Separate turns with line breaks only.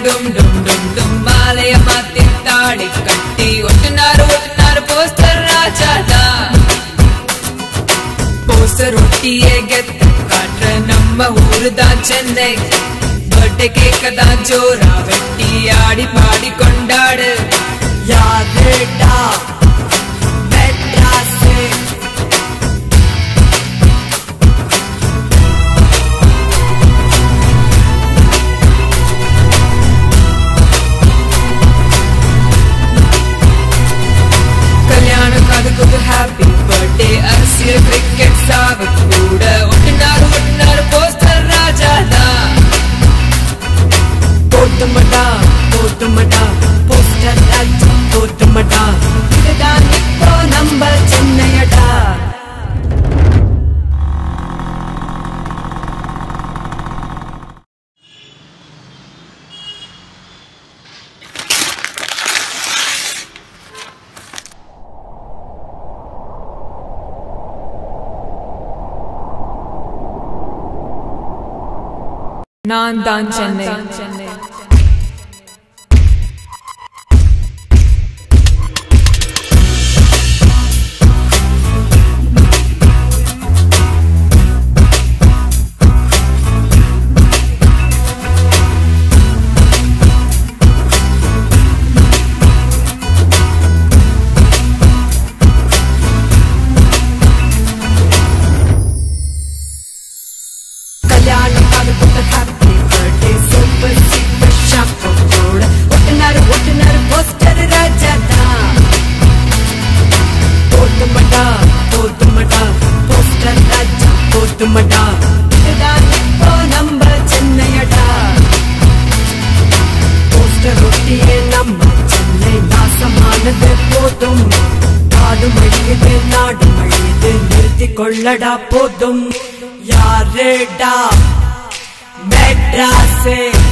டும் டும் டும் டும் மாலைய மாத்தி தாடி கட்டி ஒட்டுனாரு ஒட்டுனாரு போஸ்டர் ராஜாதா போஸ்டர் ஒட்டியே கெத்து காட்டுற நம்ம ஊரு தான் சென்னை பர்த்டே கேக்க தான் ஜோரா வெட்டி ஆடி பாடி கொண்டாடு
யாரேடா மெட்ராஸே
கல்யாணம் காதுக்கு ஹாப்பி பர்த்டே அரசியல் கிரிக்கெட் சாவு கூட ஒட்டினாரு ஒட்டினாரு போஸ்டர் ராஜாதா
போட்டுமடா போட்டுமடா போஸ்டர் ராஜா போட்டுமடா இதுதான் இப்போ நம்ம சென்னையடா
நான் தான் சென்னை
கல்யாணம் காதுக்கு happy birthday super secret shampoo கூட ஒட்டுனாரு ஒட்டுனாரு போஸ்டர் ராஜாதா போட்டுமடா போட்டுமடா போஸ்டர் ராஜா போட்டுமடா இதுதான் இப்போ நம்ம சென்னையடா போஸ்டர் ஒட்டியே நம்ம சென்னை நாசமானது போதும் நாடு மழியது நாடு மழியது நிறுத்தி கொள்ளடா போதும் யாரேடா மெட்ராஸே